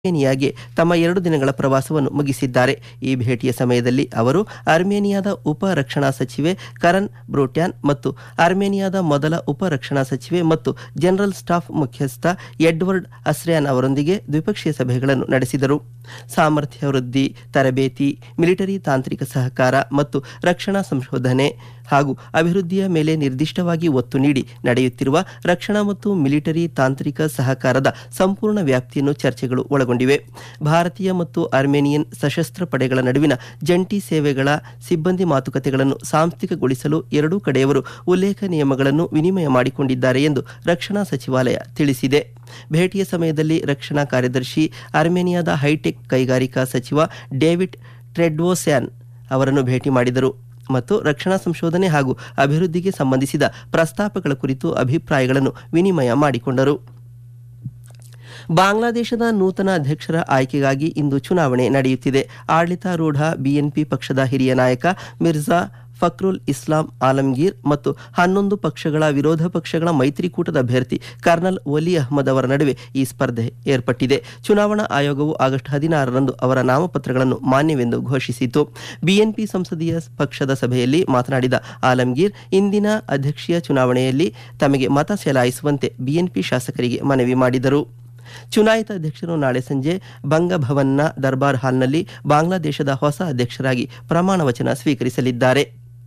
ಅರ್ಮೇನಿಯಾಗೆ ತಮ್ಮ ಎರಡು ದಿನಗಳ ಪ್ರವಾಸವನ್ನು ಮುಗಿಸಿದ್ದಾರೆ ಈ ಭೇಟಿಯ ಸಮಯದಲ್ಲಿ ಅವರು ಅರ್ಮೇನಿಯಾದ ಉಪ ರಕ್ಷಣಾ ಸಚಿವೆ ಕರನ್ ಬ್ರೋಟ್ಯಾನ್ ಮತ್ತು ಅರ್ಮೇನಿಯಾದ ಮೊದಲ ಉಪ ರಕ್ಷಣಾ ಸಚಿವೆ ಮತ್ತು ಜನರಲ್ ಸ್ಟಾಫ್ ಮುಖ್ಯಸ್ಥ ಎಡ್ವರ್ಡ್ ಅಸ್ರ್ಯಾನ್ ಅವರೊಂದಿಗೆ ದ್ವಿಪಕ್ಷೀಯ ಸಭೆಗಳನ್ನು ನಡೆಸಿದರು ಸಾಮರ್ಥ್ಯ ವೃದ್ಧಿ ತರಬೇತಿ ಮಿಲಿಟರಿ ತಾಂತ್ರಿಕ ಸಹಕಾರ ಮತ್ತು ರಕ್ಷಣಾ ಸಂಶೋಧನೆ ಹಾಗೂ ಅಭಿವೃದ್ಧಿಯ ಮೇಲೆ ನಿರ್ದಿಷ್ಟವಾಗಿ ಒತ್ತು ನೀಡಿ ನಡೆಯುತ್ತಿರುವ ರಕ್ಷಣಾ ಮತ್ತು ಮಿಲಿಟರಿ ತಾಂತ್ರಿಕ ಸಹಕಾರದ ಸಂಪೂರ್ಣ ವ್ಯಾಪ್ತಿಯನ್ನು ಚರ್ಚೆಗಳು ಒಳಗೊಂಡಿವೆ ಭಾರತೀಯ ಮತ್ತು ಅರ್ಮೇನಿಯನ್ ಸಶಸ್ತ್ರ ಪಡೆಗಳ ನಡುವಿನ ಜಂಟಿ ಸೇವೆಗಳ ಸಿಬ್ಬಂದಿ ಮಾತುಕತೆಗಳನ್ನು ಸಾಂಸ್ಥಿಕಗೊಳಿಸಲು ಎರಡೂ ಕಡೆಯವರು ಉಲ್ಲೇಖ ನಿಯಮಗಳನ್ನು ವಿನಿಮಯ ಮಾಡಿಕೊಂಡಿದ್ದಾರೆ ಎಂದು ರಕ್ಷಣಾ ಸಚಿವಾಲಯ ತಿಳಿಸಿದೆ ಭೇಟಿಯ ಸಮಯದಲ್ಲಿ ರಕ್ಷಣಾ ಕಾರ್ಯದರ್ಶಿ ಅರ್ಮೇನಿಯಾದ ಹೈಟೆಕ್ ಕೈಗಾರಿಕಾ ಸಚಿವ ಡೇವಿಡ್ ಟ್ರೆಡ್ವೋಸ್ಯಾನ್ ಅವರನ್ನು ಭೇಟಿ ಮಾಡಿದರು ಮತ್ತು ರಕ್ಷಣಾ ಸಂಶೋಧನೆ ಹಾಗೂ ಅಭಿವೃದ್ಧಿಗೆ ಸಂಬಂಧಿಸಿದ ಪ್ರಸ್ತಾಪಗಳ ಕುರಿತು ಅಭಿಪ್ರಾಯಗಳನ್ನು ವಿನಿಮಯ ಮಾಡಿಕೊಂಡರು ಬಾಂಗ್ಲಾದೇಶದ ನೂತನ ಅಧ್ಯಕ್ಷರ ಆಯ್ಕೆಗಾಗಿ ಇಂದು ಚುನಾವಣೆ ನಡೆಯುತ್ತಿದೆ ಆಡಳಿತಾರೂಢ ಬಿಎನ್ಪಿ ಪಕ್ಷದ ಹಿರಿಯ ನಾಯಕ ಮಿರ್ಜಾ ಫಕ್ರುಲ್ ಇಸ್ಲಾಂ ಆಲಂಗೀರ್ ಮತ್ತು ಹನ್ನೊಂದು ಪಕ್ಷಗಳ ವಿರೋಧ ಪಕ್ಷಗಳ ಮೈತ್ರಿಕೂಟದ ಅಭ್ಯರ್ಥಿ ಕರ್ನಲ್ ಒಲಿ ಅಹ್ಮದ್ ಅವರ ನಡುವೆ ಈ ಸ್ಪರ್ಧೆ ಏರ್ಪಟ್ಟಿದೆ ಚುನಾವಣಾ ಆಯೋಗವು ಆಗಸ್ಟ್ ಹದಿನಾರರಂದು ಅವರ ನಾಮಪತ್ರಗಳನ್ನು ಮಾನ್ಯವೆಂದು ಘೋಷಿಸಿತು ಬಿಎನ್ಪಿ ಸಂಸದೀಯ ಪಕ್ಷದ ಸಭೆಯಲ್ಲಿ ಮಾತನಾಡಿದ ಆಲಂಗೀರ್ ಇಂದಿನ ಅಧ್ಯಕ್ಷೀಯ ಚುನಾವಣೆಯಲ್ಲಿ ತಮಗೆ ಮತ ಚಲಾಯಿಸುವಂತೆ ಬಿಎನ್ಪಿ ಶಾಸಕರಿಗೆ ಮನವಿ ಮಾಡಿದರು ಚುನಾಯಿತ ಅಧ್ಯಕ್ಷರು ನಾಳೆ ಸಂಜೆ ಬಂಗಭವನ್ನ ದರ್ಬಾರ್ ಹಾಲ್ನಲ್ಲಿ ಬಾಂಗ್ಲಾದೇಶದ ಹೊಸ ಅಧ್ಯಕ್ಷರಾಗಿ ಪ್ರಮಾಣ ವಚನ ಸ್ವೀಕರಿಸಲಿದ್ದಾರೆ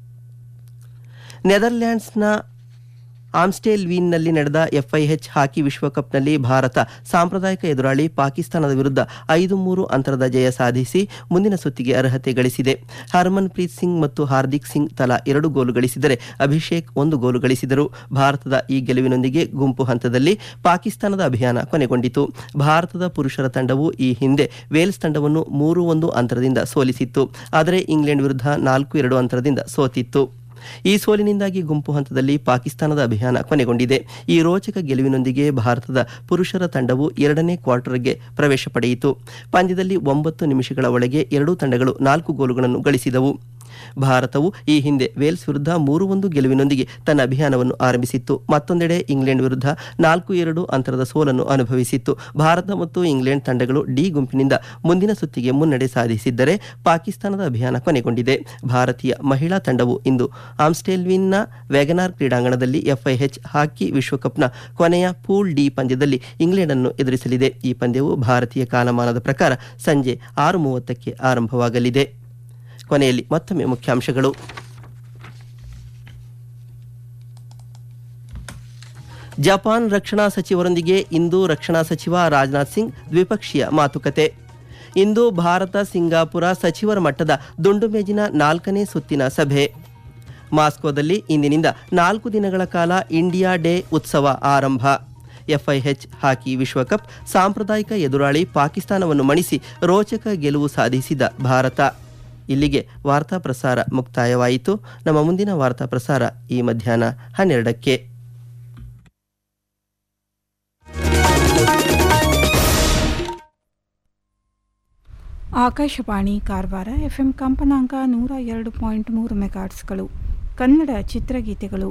ನೆದರ್ಲ್ಯಾಂಡ್ಸ್ನ ಆಮ್ಸ್ಟೇಲ್ವೀನ್ನಲ್ಲಿ ನಡೆದ ಎಫ್ಐಎಚ್ ಹಾಕಿ ವಿಶ್ವಕಪ್ನಲ್ಲಿ ಭಾರತ ಸಾಂಪ್ರದಾಯಿಕ ಎದುರಾಳಿ ಪಾಕಿಸ್ತಾನದ ವಿರುದ್ಧ ಐದು ಮೂರು ಅಂತರದ ಜಯ ಸಾಧಿಸಿ ಮುಂದಿನ ಸುತ್ತಿಗೆ ಅರ್ಹತೆ ಗಳಿಸಿದೆ ಹರ್ಮನ್ ಪ್ರೀತ್ ಸಿಂಗ್ ಮತ್ತು ಹಾರ್ದಿಕ್ ಸಿಂಗ್ ತಲಾ ಎರಡು ಗೋಲು ಗಳಿಸಿದರೆ ಅಭಿಷೇಕ್ ಒಂದು ಗೋಲು ಗಳಿಸಿದರು ಭಾರತದ ಈ ಗೆಲುವಿನೊಂದಿಗೆ ಗುಂಪು ಹಂತದಲ್ಲಿ ಪಾಕಿಸ್ತಾನದ ಅಭಿಯಾನ ಕೊನೆಗೊಂಡಿತು ಭಾರತದ ಪುರುಷರ ತಂಡವು ಈ ಹಿಂದೆ ವೇಲ್ಸ್ ತಂಡವನ್ನು ಮೂರು ಒಂದು ಅಂತರದಿಂದ ಸೋಲಿಸಿತ್ತು ಆದರೆ ಇಂಗ್ಲೆಂಡ್ ವಿರುದ್ಧ ನಾಲ್ಕು ಎರಡು ಅಂತರದಿಂದ ಸೋತಿತ್ತು ಈ ಸೋಲಿನಿಂದಾಗಿ ಗುಂಪು ಹಂತದಲ್ಲಿ ಪಾಕಿಸ್ತಾನದ ಅಭಿಯಾನ ಕೊನೆಗೊಂಡಿದೆ ಈ ರೋಚಕ ಗೆಲುವಿನೊಂದಿಗೆ ಭಾರತದ ಪುರುಷರ ತಂಡವು ಎರಡನೇ ಕ್ವಾರ್ಟರ್ಗೆ ಪ್ರವೇಶ ಪಡೆಯಿತು ಪಂದ್ಯದಲ್ಲಿ ಒಂಬತ್ತು ನಿಮಿಷಗಳ ಒಳಗೆ ಎರಡೂ ತಂಡಗಳು ನಾಲ್ಕು ಗೋಲುಗಳನ್ನು ಗಳಿಸಿದವು ಭಾರತವು ಈ ಹಿಂದೆ ವೇಲ್ಸ್ ವಿರುದ್ಧ ಮೂರು ಒಂದು ಗೆಲುವಿನೊಂದಿಗೆ ತನ್ನ ಅಭಿಯಾನವನ್ನು ಆರಂಭಿಸಿತ್ತು ಮತ್ತೊಂದೆಡೆ ಇಂಗ್ಲೆಂಡ್ ವಿರುದ್ಧ ನಾಲ್ಕು ಎರಡು ಅಂತರದ ಸೋಲನ್ನು ಅನುಭವಿಸಿತ್ತು ಭಾರತ ಮತ್ತು ಇಂಗ್ಲೆಂಡ್ ತಂಡಗಳು ಡಿ ಗುಂಪಿನಿಂದ ಮುಂದಿನ ಸುತ್ತಿಗೆ ಮುನ್ನಡೆ ಸಾಧಿಸಿದ್ದರೆ ಪಾಕಿಸ್ತಾನದ ಅಭಿಯಾನ ಕೊನೆಗೊಂಡಿದೆ ಭಾರತೀಯ ಮಹಿಳಾ ತಂಡವು ಇಂದು ಆಮ್ಸ್ಟೇಲ್ವಿನ್ನ ವ್ಯಾಗನಾರ್ ಕ್ರೀಡಾಂಗಣದಲ್ಲಿ ಎಫ್ಐಎಚ್ ಹಾಕಿ ವಿಶ್ವಕಪ್ನ ಕೊನೆಯ ಪೂಲ್ ಡಿ ಪಂದ್ಯದಲ್ಲಿ ಇಂಗ್ಲೆಂಡ್ ಅನ್ನು ಎದುರಿಸಲಿದೆ ಈ ಪಂದ್ಯವು ಭಾರತೀಯ ಕಾಲಮಾನದ ಪ್ರಕಾರ ಸಂಜೆ ಆರು ಮೂವತ್ತಕ್ಕೆ ಆರಂಭವಾಗಲಿದೆ ಕೊನೆಯಲ್ಲಿ ಮತ್ತೊಮ್ಮೆ ಮುಖ್ಯಾಂಶಗಳು ಜಪಾನ್ ರಕ್ಷಣಾ ಸಚಿವರೊಂದಿಗೆ ಇಂದು ರಕ್ಷಣಾ ಸಚಿವ ರಾಜನಾಥ್ ಸಿಂಗ್ ದ್ವಿಪಕ್ಷೀಯ ಮಾತುಕತೆ ಇಂದು ಭಾರತ ಸಿಂಗಾಪುರ ಸಚಿವರ ಮಟ್ಟದ ದುಂಡು ಮೇಜಿನ ನಾಲ್ಕನೇ ಸುತ್ತಿನ ಸಭೆ ಮಾಸ್ಕೋದಲ್ಲಿ ಇಂದಿನಿಂದ ನಾಲ್ಕು ದಿನಗಳ ಕಾಲ ಇಂಡಿಯಾ ಡೇ ಉತ್ಸವ ಆರಂಭ ಎಫ್ಐಎಚ್ ಹಾಕಿ ವಿಶ್ವಕಪ್ ಸಾಂಪ್ರದಾಯಿಕ ಎದುರಾಳಿ ಪಾಕಿಸ್ತಾನವನ್ನು ಮಣಿಸಿ ರೋಚಕ ಗೆಲುವು ಸಾಧಿಸಿದ ಭಾರತ ಇಲ್ಲಿಗೆ ವಾರ್ತಾ ಪ್ರಸಾರ ಮುಕ್ತಾಯವಾಯಿತು ನಮ್ಮ ಮುಂದಿನ ವಾರ್ತಾ ಪ್ರಸಾರ ಈ ಮಧ್ಯಾಹ್ನ ಹನ್ನೆರಡಕ್ಕೆ ಆಕಾಶವಾಣಿ ಕಾರವಾರ ಎಫ್ಎಂ ಕಂಪನಾಂಕ ನೂರ ಎರಡು ಪಾಯಿಂಟ್ ಮೂರು ಮೆಗಾಟ್ಸ್ಗಳು ಕನ್ನಡ ಚಿತ್ರಗೀತೆಗಳು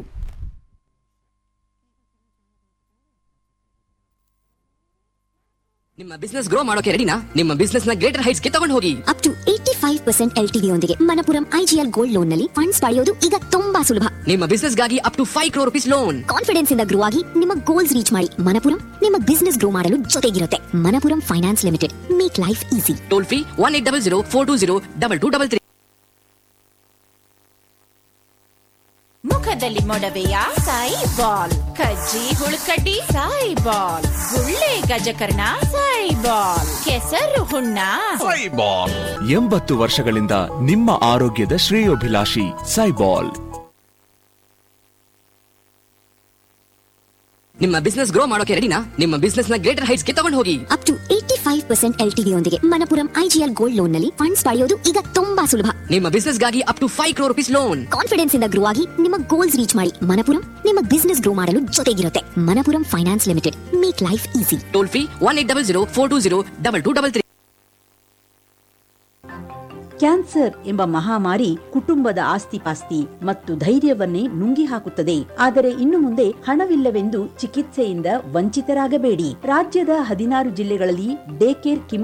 ನಿಮ್ಮ ಬಿಸ್ನೆಸ್ ಗ್ರೋ ಮಾಡೋಕೆ ರೆಡಿನಾ ನಿಮ್ಮ ಬಿಸ್ನೆಸ್ ನ ಗ್ರೇಟರ್ ಹೈಟ್ಸ್ ಗೆ ತಗೊಂಡು ಹೋಗಿ up to eighty five percent L ಯೊಂದಿಗೆ ಮನಪುರಂ ಐಜಿಎಲ್ ಗೋಲ್ಡ್ ಲೋನ್ ನಲ್ಲಿ ಫಂಡ್ಸ್ ಪಡೆಯೋದು ಈಗ ತುಂಬಾ ಸುಲಭ ನಿಮ್ಮ ಬಿಸ್ನೆಸ್ ಗಾಗಿ up to five crore rupees loan confidence ಇಂದ ಗ್ರೋ ಆಗಿ ನಿಮ್ಮ ಗೋಲ್ಸ್ ರೀಚ್ ಮಾಡಿ ಮನಪುರಂ ನಿಮ್ಮ ಬಿಸ್ನೆಸ್ ಗ್ರೋ ಮಾಡಲು ಜೊತೆಗಿರುತ್ತೆ Manappuram finance limited make life easy toll free one eight double zero four two zero double two double three ಮುಖದಲ್ಲಿ ಮೊಡವೆಯ ಸಾಯಿ ಬಾಲ್ ಕಜ್ಜಿ ಹುಳುಕಡ್ಡಿ ಸಾಯಿ ಬಾಲ್ ಗುಳ್ಳೆ ಗಜಕರ್ಣ ಸಾಯಿ ಬಾಲ್ ಕೆಸರು ಹುಣ್ಣ ಸೈಬಾಲ್ ಎಂಬತ್ತು ವರ್ಷಗಳಿಂದ ನಿಮ್ಮ ಆರೋಗ್ಯದ ಶ್ರೇಯೋಭಿಲಾಷಿ ಸೈಬಾಲ್ ನಿಮ್ಮ ಬಿಸ್ನೆಸ್ ಗ್ರೋ ಮಾಡೋಕೆ ರೆಡಿನಾ ನಿಮ್ಮ ಬಿಸ್ನೆಸ್ ನ ಗ್ರೇಟರ್ ಹೈಟ್ಸ್ ಗೆ ತಗೊಂಡು ಹೋಗಿ up to eighty five percent L ಯೊಂದಿಗೆ ಮನಪುರಂ ಐಜಿಎಲ್ ಗೋಲ್ಡ್ ಲೋನ್ ನಲ್ಲಿ ಫಂಡ್ಸ್ ಪಡೆಯೋದು ಈಗ ತುಂಬಾ ಸುಲಭ ನಿಮ್ಮ ಬಿಸ್ನೆಸ್ ಗಾಗಿ up to five crore rupees loan confidence ಇಂದ ಗ್ರೋ ಆಗಿ ನಿಮ್ಮ ಗೋಲ್ಸ್ ರೀಚ್ ಮಾಡಿ ಮನಪುರಂ ನಿಮ್ಮ ಬಿಸ್ನೆಸ್ ಗ್ರೋ ಮಾಡಲು ಜೊತೆಗಿರುತ್ತೆ Manappuram finance limited make life easy toll free one eight double zero four two zero double two double three cancer ಎಂಬ ಮಹಾಮಾರಿ ಕುಟುಂಬದ ಆಸ್ತಿಪಾಸ್ತಿ ಮತ್ತು ಧೈರ್ಯವನ್ನೇ ನುಂಗಿ ಹಾಕುತ್ತದೆ ಆದರೆ ಇನ್ನು ಮುಂದೆ ಹಣವಿಲ್ಲವೆಂದು ಚಿಕಿತ್ಸೆಯಿಂದ ವಂಚಿತರಾಗಬೇಡಿ ರಾಜ್ಯದ ಹದಿನಾರು ಜಿಲ್ಲೆಗಳಲ್ಲಿ ಡೇ ಕೇರ್ ಕಿಮೋ